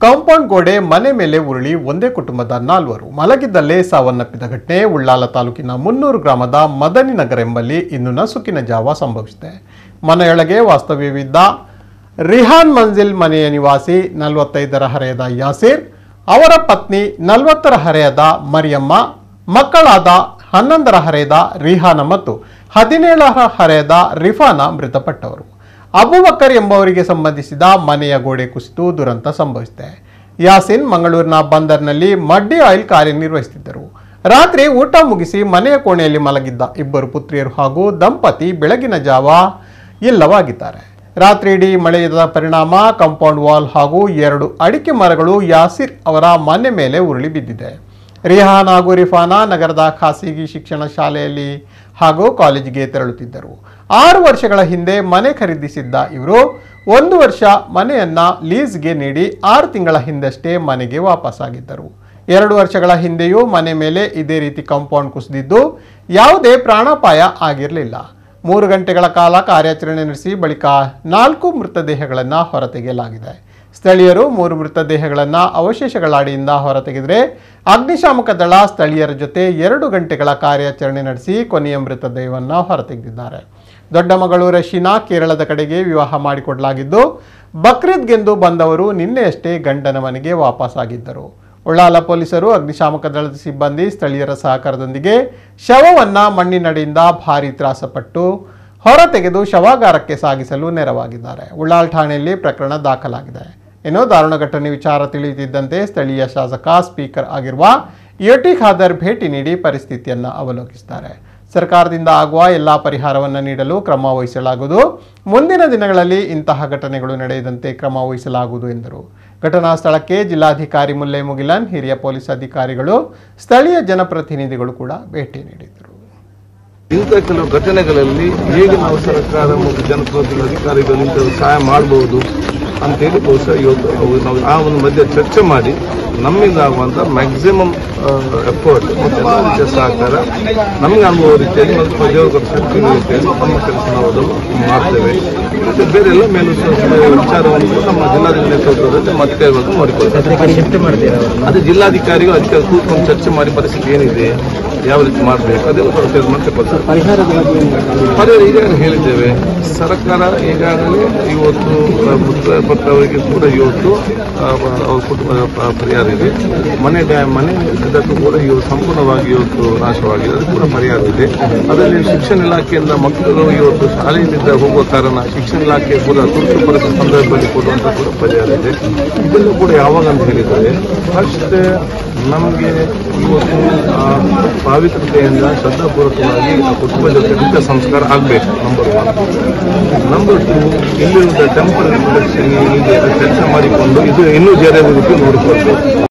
compound ಗೋಡೆ ಮನೆ ಮೇಲೆ ಉರುಳಿ ಒಂದೇ ಕುಟುಂಬದ ನಾಲ್ವರು ಮಲಗಿದ್ದಲ್ಲೇ ಸಾವನ್ನಪ್ಪಿದ ಘಟನೆ ಉಳ್ಳಾಲ ತಾಲೂಕಿನ ಮುನ್ನೂರು ಗ್ರಾಮದ ಮದನಿ ನಗರ ಎಂಬಲ್ಲಿ ಇಂದು ನಸುಕಿನ ಜಾವ ಸಂಭವಿಸಿದೆ ಮನೆಯೊಳಗೆ ವಾಸ್ತವ್ಯವಿದ್ದ ರಿಹಾನ್ ಮಂಜಿಲ್ ಮನೆಯ ನಿವಾಸಿ ನಲವತ್ತೈದರ ಹರೆಯದ ಯಾಸೀರ್ ಅವರ ಪತ್ನಿ ನಲವತ್ತರ ಹರೆಯದ ಮರಿಯಮ್ಮ ಮಕ್ಕಳಾದ ಹನ್ನೊಂದರ ಹರೆಯದ ರಿಹಾನ ಮತ್ತು ಹದಿನೇಳರ ಹರೆಯದ ರಿಫಾನ ಮೃತಪಟ್ಟವರು ಅಬುಬಕ್ಕರ್ ಎಂಬವರಿಗೆ ಸಂಬಂಧಿಸಿದ ಮನೆಯ ಗೋಡೆ ಕುಸಿತು ದುರಂತ ಸಂಭವಿಸಿದೆ ಯಾಸಿನ್ ಮಂಗಳೂರಿನ ಬಂದರ್ನಲ್ಲಿ ಮಡ್ಡಿ ಆಯಿಲ್ ಕಾರ್ಯನಿರ್ವಹಿಸುತ್ತಿದ್ದರು ರಾತ್ರಿ ಊಟ ಮುಗಿಸಿ ಮನೆಯ ಕೋಣೆಯಲ್ಲಿ ಮಲಗಿದ್ದ ಇಬ್ಬರು ಪುತ್ರಿಯರು ಹಾಗೂ ದಂಪತಿ ಬೆಳಗಿನ ಜಾವ ಇಲ್ಲವಾಗಿದ್ದಾರೆ ರಾತ್ರಿ ಇಡೀ ಮಳೆಯಾದ ಪರಿಣಾಮ ಕಾಂಪೌಂಡ್ ವಾಲ್ ಹಾಗೂ ಎರಡು ಅಡಿಕೆ ಮರಗಳು ಯಾಸಿರ್ ಅವರ ಮನೆ ಮೇಲೆ ಉರುಳಿ ಬಿದ್ದಿದೆ ರಿಹಾನ್ ಹಾಗೂ ರಿಫಾನಾ ನಗರದ ಖಾಸಗಿ ಶಿಕ್ಷಣ ಶಾಲೆಯಲ್ಲಿ ಹಾಗೂ ಕಾಲೇಜಿಗೆ ತೆರಳುತ್ತಿದ್ದರು ಆರು ವರ್ಷಗಳ ಹಿಂದೆ ಮನೆ ಖರೀದಿಸಿದ್ದ ಇವರು ಒಂದು ವರ್ಷ ಮನೆಯನ್ನ ಲೀಸ್ಗೆ ನೀಡಿ ಆರು ತಿಂಗಳ ಹಿಂದಷ್ಟೇ ಮನೆಗೆ ವಾಪಸ್ಸಾಗಿದ್ದರು ಎರಡು ವರ್ಷಗಳ ಹಿಂದೆಯೂ ಮನೆ ಮೇಲೆ ಇದೇ ರೀತಿ ಕಾಂಪೌಂಡ್ ಕುಸಿದಿದ್ದು ಯಾವುದೇ ಪ್ರಾಣಾಪಾಯ ಆಗಿರಲಿಲ್ಲ ಮೂರು ಗಂಟೆಗಳ ಕಾಲ ಕಾರ್ಯಾಚರಣೆ ನಡೆಸಿ ಬಳಿಕ ನಾಲ್ಕು ಮೃತದೇಹಗಳನ್ನು ಹೊರತೆಗೆಯಲಾಗಿದೆ ಸ್ಥಳೀಯರು ಮೂರು ಮೃತದೇಹಗಳನ್ನು ಅವಶೇಷಗಳ ಅಡಿಯಿಂದ ಹೊರತೆಗೆದರೆ ಅಗ್ನಿಶಾಮಕ ದಳ ಸ್ಥಳೀಯರ ಜೊತೆ ಎರಡು ಗಂಟೆಗಳ ಕಾರ್ಯಾಚರಣೆ ನಡೆಸಿ ಕೊನೆಯ ಮೃತದೇಹವನ್ನು ಹೊರತೆಗೆದಿದ್ದಾರೆ ದೊಡ್ಡ ಮಗಳು ರಶೀನಾ ಕೇರಳದ ಕಡೆಗೆ ವಿವಾಹ ಮಾಡಿಕೊಡಲಾಗಿದ್ದು ಬಕ್ರೀದ್ಗೆಂದು ಬಂದವರು ನಿನ್ನೆಯಷ್ಟೇ ಗಂಡನ ಮನೆಗೆ ವಾಪಸ್ಸಾಗಿದ್ದರು ಉಳ್ಳಾಲ ಪೊಲೀಸರು ಅಗ್ನಿಶಾಮಕ ದಳದ ಸಿಬ್ಬಂದಿ ಸ್ಥಳೀಯರ ಸಹಕಾರದೊಂದಿಗೆ ಶವವನ್ನ ಮಣ್ಣಿನಡಿಯಿಂದ ಭಾರಿ ತ್ರಾಸಪಟ್ಟು ಹೊರತೆಗೆದು ಶವಾಗಾರಕ್ಕೆ ಸಾಗಿಸಲು ನೆರವಾಗಿದ್ದಾರೆ ಉಳ್ಳಾಲ್ ಠಾಣೆಯಲ್ಲಿ ಪ್ರಕರಣ ದಾಖಲಾಗಿದೆ ಇನ್ನು ದಾರುಣ ಘಟನೆ ವಿಚಾರ ತಿಳಿಯುತ್ತಿದ್ದಂತೆ ಸ್ಥಳೀಯ ಶಾಸಕ ಸ್ಪೀಕರ್ ಆಗಿರುವ ಯುಟಿ ಖಾದರ್ ಭೇಟಿ ನೀಡಿ ಪರಿಸ್ಥಿತಿಯನ್ನು ಅವಲೋಕಿಸಿದ್ದಾರೆ ಸರ್ಕಾರದಿಂದ ಆಗುವ ಎಲ್ಲ ಪರಿಹಾರವನ್ನು ನೀಡಲು ಕ್ರಮ ವಹಿಸಲಾಗುವುದು ಮುಂದಿನ ದಿನಗಳಲ್ಲಿ ಇಂತಹ ಘಟನೆಗಳು ನಡೆಯದಂತೆ ಕ್ರಮ ವಹಿಸಲಾಗುವುದು ಎಂದರು ಘಟನಾ ಸ್ಥಳಕ್ಕೆ ಜಿಲ್ಲಾಧಿಕಾರಿ ಮುಲ್ಲೆ ಮುಗಿಲನ್ ಹಿರಿಯ ಪೊಲೀಸ್ ಅಧಿಕಾರಿಗಳು ಸ್ಥಳೀಯ ಜನಪ್ರತಿನಿಧಿಗಳು ಕೂಡ ಭೇಟಿ ನೀಡಿದರು ಇಂಥ ಕೆಲವು ಘಟನೆಗಳಲ್ಲಿ ಹೇಗೆ ನಾವು ಸರ್ಕಾರ ಮತ್ತು ಜನಪ್ರತಿನಿಧಿ ಅಧಿಕಾರಿಗಳು ಇಂಥದ್ದು ಸಹಾಯ ಮಾಡಬಹುದು ಅಂತೇಳಿ ಬಹುಶಃ ಇವತ್ತು ಅವು ನಾವು ಆ ಒಂದು ಮಧ್ಯೆ ಚರ್ಚೆ ಮಾಡಿ ನಮ್ಮಿಂದ ಆಗುವಂತ ಮ್ಯಾಕ್ಸಿಮಮ್ ಎಫರ್ಟ್ ಮತ್ತು ಎಲ್ಲ ರೀತಿಯ ಸಹಕಾರ ನಮಗೆ ಅನುಭವ ರೀತಿಯಲ್ಲಿ ಮತ್ತು ದೇವರ ಶಕ್ತಿ ರೀತಿಯಲ್ಲಿ ನಮ್ಮ ಕೆಲಸ ನಾವು ಅದನ್ನು ಮಾಡ್ತೇವೆ ಮತ್ತೆ ಬೇರೆ ಎಲ್ಲ ಮೇಲೂ ವಿಚಾರವನ್ನು ಕೂಡ ನಮ್ಮ ಜಿಲ್ಲಾಧಿಕಾರಿ ನೇತೃತ್ವದಲ್ಲಿ ಮತ್ತೆ ಇವತ್ತು ನೋಡಿಕೊಳ್ತೇವೆ ಅದು ಜಿಲ್ಲಾಧಿಕಾರಿಗಳು ಅದಕ್ಕೆ ಕೂತ್ಕೊಂಡು ಚರ್ಚೆ ಮಾಡಿ ಪರಿಸ್ಥಿತಿ ಏನಿದೆ ಯಾವ ರೀತಿ ಮಾಡಬೇಕು ಅದೆಲ್ಲ ಸ್ವಲ್ಪ ಮತ್ತೆ ಕೊಡ್ತಾರೆ ಪರಿಹಾರ ಈಗಾಗಲೇ ಹೇಳಿದ್ದೇವೆ ಸರ್ಕಾರ ಈಗಾಗಲೇ ಇವತ್ತು ಆ, ಮೃತಪಟ್ಟವರಿಗೆ ಕೂಡ ಇವತ್ತು ಆ, ಅವ್ರ ಕುಟುಂಬದ ಪ- ಪರಿಹಾರ ಇದೆ ಮನೆ ಡ್ಯಾ ಮನೆ ಇದಕ್ಕೂ ಕೂಡ ಇವತ್ತು ಸಂಪೂರ್ಣವಾಗಿ ಇವತ್ತು ನಾಶವಾಗಿದೆ ಅದು ಕೂಡ ಪರಿಹಾರ ಇದೆ ಅದರಲ್ಲಿ ಶಿಕ್ಷಣ ಇಲಾಖೆಯಿಂದ ಮಕ್ಕಳು ಇವತ್ತು ಶಾಲೆಯಿಂದ ಹೋಗುವ ಕಾರಣ ಶಿಕ್ಷಣ ಇಲಾಖೆ ಕೂಡ ತುರ್ತು ಪರಿಸ್ಥಿತಿ ಸಂದರ್ಭದಲ್ಲಿ ಕೊಡುವಂತ ಕೂಡ ಪರಿಹಾರ ಇದೆ ಇದೆಲ್ಲ ಕೂಡ ಯಾವಾಗ ಅಂತ ಹೇಳಿದರೆ ಫಸ್ಟ್ ನಮಗೆ ಇವತ್ತು ಆ, ಪಾವಿತ್ರತೆಯಿಂದ ಶ್ರದ್ಧಾಪೂರ್ವಕವಾಗಿ ಆ ಕುಟುಂಬ ಜೊತೆ ಅಂತ್ಯ ಸಂಸ್ಕಾರ ಆಗಬೇಕು ನಂಬರ್ ಒನ್ ನಂಬರ್ ಟು ಇಲ್ಲಿರುವಂಥ ಟೆಂಪರರಿ ಪ್ರೊಟೆಕ್ಷನ್ ಇದೆ ಕೆಲಸ ಮಾಡಿಕೊಂಡು ಇದು ಇನ್ನೂ ಜಾರಿಯಾಗೋದಕ್ಕೆ ನೋಡಿಕೊಳ್ಬೇಕು